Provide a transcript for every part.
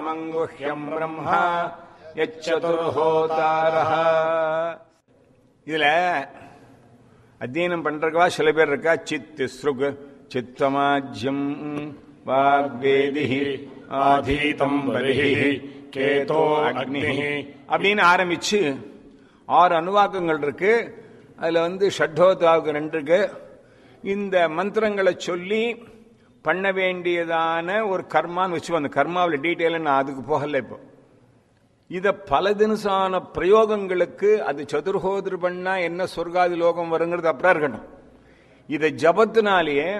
பரமங்குஹ்யம் பிரம்மா எச்சதுர்ஹோதாரஹ இதுல அத்தியனம் பண்றதுக்கா சில பேர் இருக்கா சித் ஸ்ருக் சித்தமாஜ்யம் வாக்வேதி ஆதீதம் பரிஹி கேதோ அக்னி அப்படின்னு ஆரம்பிச்சு ஆறு அணுவாக்கங்கள் இருக்கு அதுல வந்து ஷட்டோதாவுக்கு ரெண்டு இருக்கு இந்த மந்திரங்களை சொல்லி பண்ண வேண்டியதான ஒரு கர்மான்னு வச்சு அந்த கர்மாவில் டீட்டெயில நான் அதுக்கு போகல இப்போ இத பல தினசான பிரயோகங்களுக்கு அது சதுர்ஹோதிரு பண்ணா என்ன சொர்க்காதி லோகம் வருங்கிறது அப்புறம் இருக்கட்டும் இதை ஜபத்தினாலேயே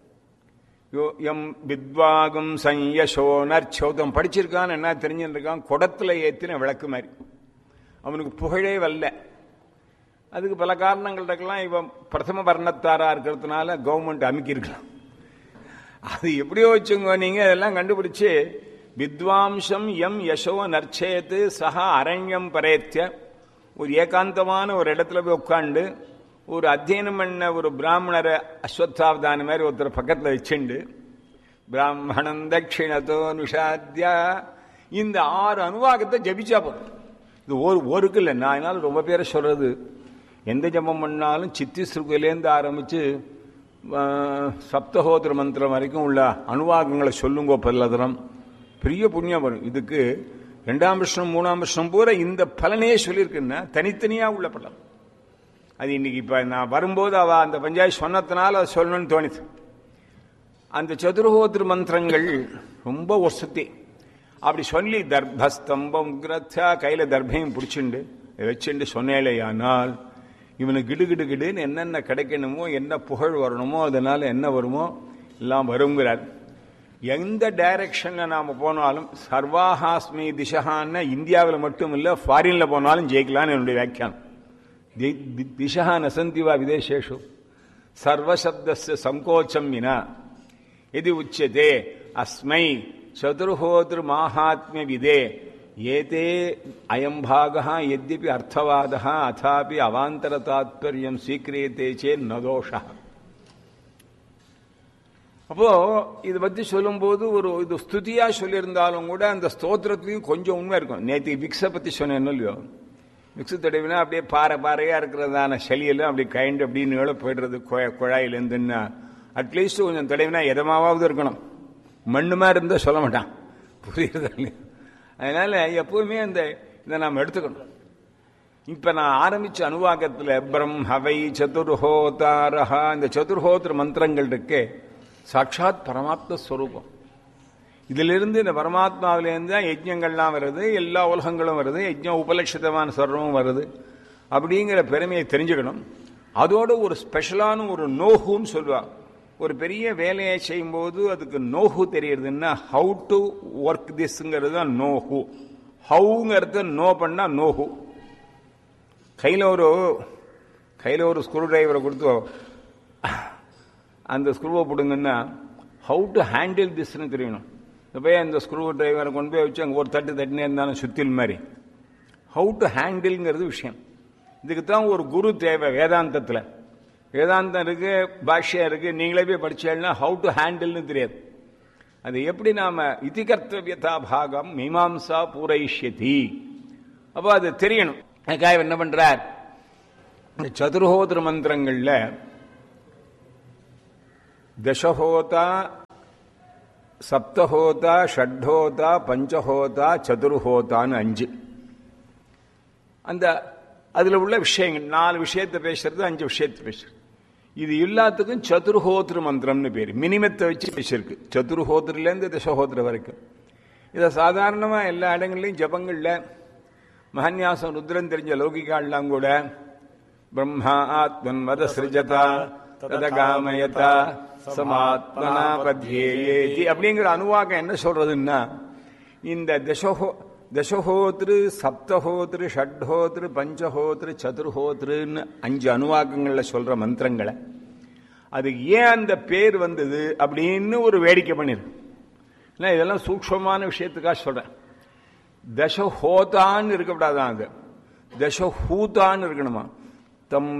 யோ- எம் வித்வாகம் சையசோனர் சௌதம் படிச்சிருக்கான்னு என்ன தெரிஞ்சிருக்கான் குடத்துல ஏத்தின விளக்கு மாதிரி அவனுக்கு புகழே வரல அதுக்கு பல காரணங்கள் இருக்கலாம் இவன் பிரதம வர்ணத்தாரா இருக்கிறதுனால கவர்மெண்ட் அமுக்கியிருக்கலாம் அது எப்படியோ வச்சுங்க நீங்க இதெல்லாம் கண்டுபிடிச்சு வித்வாம்சம் எம் யசோ நர்ச்சேத்து சஹா அரண்யம் பரேத்திய ஒரு ஏகாந்தமான ஒரு இடத்துல போய் உட்காந்து ஒரு அத்தியனம் பண்ண ஒரு பிராமணரை அஸ்வத்தாவதான மாதிரி ஒருத்தர் பக்கத்தில் வச்சுண்டு பிராமணம் தட்சிணத்தோ நிஷாத்யா இந்த ஆறு அனுவாகத்தை ஜபிச்சா போதும் இது ஒரு ஒருக்கு இல்லை நான் என்னால் ரொம்ப பேரை சொல்றது எந்த ஜபம் பண்ணாலும் சித்தி சுருக்கிலேருந்து ஆரம்பிச்சு ஆஹ், சப்தஹோத்திர மந்திரம் வரைக்கும் உள்ள அனுவாகங்களை சொல்லுங்கோ பல்லதரம் பெரிய புண்ணியம் வரும் இதுக்கு ரெண்டாம் வருஷம் மூணாம் வருஷம் பூரா இந்த பலனே சொல்லியிருக்குன்னா தனித்தனியா உள்ள பலன் அது இன்னைக்கு இப்ப நான் வரும்போது அவ அந்த பஞ்சாயத்து சொன்னதுனால அதை சொல்லணும்னு தோணுது அந்த சதுர்ஹோத்திர மந்திரங்கள் ரொம்ப ஒசத்தி அப்படி சொல்லி தர்பஸ்தம்பம் கிரத்தா கையில தர்பையும் பிடிச்சிண்டு இதை வச்சுண்டு சொன்னேலையானால் இவனுக்கு கிடு கிடு கிடுன்னு என்னென்ன கிடைக்கணுமோ என்ன புகழ் வரணுமோ அதனால என்ன வருமோ எல்லாம் வருங்கிறார் எந்த டைரக்ஷன்ல நாம போனாலும் சர்வாஹாஸ்மி திசகான்னா இந்தியாவில் மட்டும் இல்ல ஃபாரின்ல போனாலும் ஜெயிக்கலாம்னு என்னுடைய வியாக்கியானம் தி- தி- திசா நசந்தி வா விதேசேஷு சர்வசப்தஸ்ய சங்கோச்சம் வினா இது உச்சதே அஸ்மை சதுர்ஹோத்ரு மாஹாத்மிய விதே ஏதே அயம் பாகः यद्यपि अर्थवादः अथापि अवान्तर तात्पर्यं स्वीक्रियते चेत् न दोषः அப்போ இதை பத்தி சொல்லும்போது ஒரு இது ஸ்துதியா சொல்லியிருந்தாலும் கூட அந்த ஸ்தோத்திரத்துலையும் கொஞ்சம் உண்மை இருக்கும் நேற்று விக்ஸை பத்தி சொன்னேன் இல்லையோ விக்ஸு தடவினா அப்படியே பாறை பாறையா இருக்கிறதான சளியெல்லாம் அப்படி கைண்டு அப்படி நீள போயிடுறது குழ- குழாயிலேருந்துன்னா அட்லீஸ்ட் கொஞ்சம் தடவினா எதமாவது இருக்கணும் மண்ணுமா இருந்தா சொல்ல மாட்டான் புரியுதா இல்லையா? அதனால எப்பவுமே அந்த இதை நாம் எடுத்துக்கணும் இப்ப நான் ஆரம்பிச்ச அனுவாகத்துல பிரம்மவை சதுர்ஹோதாரஹா இந்த சதுர்ஹோத்திர மந்திரங்கள் இருக்கே சாட்சாத் பரமாத்ம ஸ்வரூபம் இதிலிருந்து இந்த பரமாத்மாவிலேருந்து தான் யஜ்ஞங்கள்லாம் வருது எல்லா உலகங்களும் வருது யஜ்ஞம் உபலட்சிதமான சர்வமும் வருது அப்படிங்கிற பெருமையை தெரிஞ்சுக்கணும் அதோட ஒரு ஸ்பெஷலான ஒரு நோஹுன்னு சொல்லுவா ஒரு பெரிய வேலையை செய்யும்போது அதுக்கு நோஹு தெரியறதுன்னா ஹவு டு ஒர்க் திஸ்ங்கிறது தான் நோஹு ஹவுங்கிறது நோ பண்ணா நோஹு கையில் ஒரு கையில் ஒரு ஸ்க்ரூ டிரைவரை கொடுத்து அந்த ஸ்க்ரூவை பிடுங்கன்னா ஹவு டு ஹேண்டில் திஸ்னு தெரியணும் இந்த போய் அந்த ஸ்க்ரூ டிரைவரை கொண்டு போய் வச்சு அங்கே ஒரு தட்டு தட்டினே இருந்தாலும் சுத்தில் மாதிரி ஹவு டு ஹேண்டில்ங்கிறது விஷயம் இதுக்கு தான் ஒரு குரு தேவை வேதாந்தத்தில் வேதாந்தம் இருக்கு பாஷ்யம் இருக்கு நீங்களே போய் படிச்சேன்னா ஹவு டு ஹேண்டில்னு தெரியாது அது எப்படி நாம இதி கர்த்தவியதா பாகம் மீமாம்சா பூரைஷ்யதி அப்போ அது தெரியணும் அதுக்காக இவர் என்ன பண்றார் இந்த சதுர்ஹோத்திர மந்திரங்கள்ல தசஹோதா சப்தஹோதா ஷட்ஹோதா பஞ்சஹோதா சதுர்ஹோதான்னு அஞ்சு அந்த அதுல உள்ள விஷயங்கள் நாலு விஷயத்தை பேசுறது அஞ்சு விஷயத்தை பேசுறது இது எல்லாத்துக்கும் சதுர்ஹோத்திர மந்திரம்னு பேர் மினிமத்தை வச்சு பேசியிருக்கு சதுர்ஹோத்திரிலேருந்து தசஹோத்திர வரைக்கும் இதை சாதாரணமா எல்லா இடங்கள்லையும் ஜபங்கள்ல மகன்யாசம் ருத்ரன் தெரிஞ்ச லௌகிகாலாம் கூட பிரம்மா ஆத்மன் வத சிருஜதா ததகாமயதா சமாத்மனா பத்யேயேதி அப்படிங்கிற அனுவாகம் என்ன சொல்றதுன்னா இந்த தசஹோ தசஹோத்ரு சப்தஹோத்ரு ஷட்ஹோத்ரு பஞ்சஹோத்ரு சதுர்ஹோத்ருன்னு அஞ்சு அனுவாக்கங்கள்ல சொல்ற மந்திரங்களை அது ஏன் அந்த பேர் வந்தது அப்படின்னு ஒரு வேடிக்கை பண்ணிருக்கு இல்லை இதெல்லாம் சூக்ஷ்மமான விஷயத்துக்காக சொல்றேன் தசஹோதான்னு இருக்கக்கூடாதான் அது தசஹூதான்னு இருக்கணுமா தம்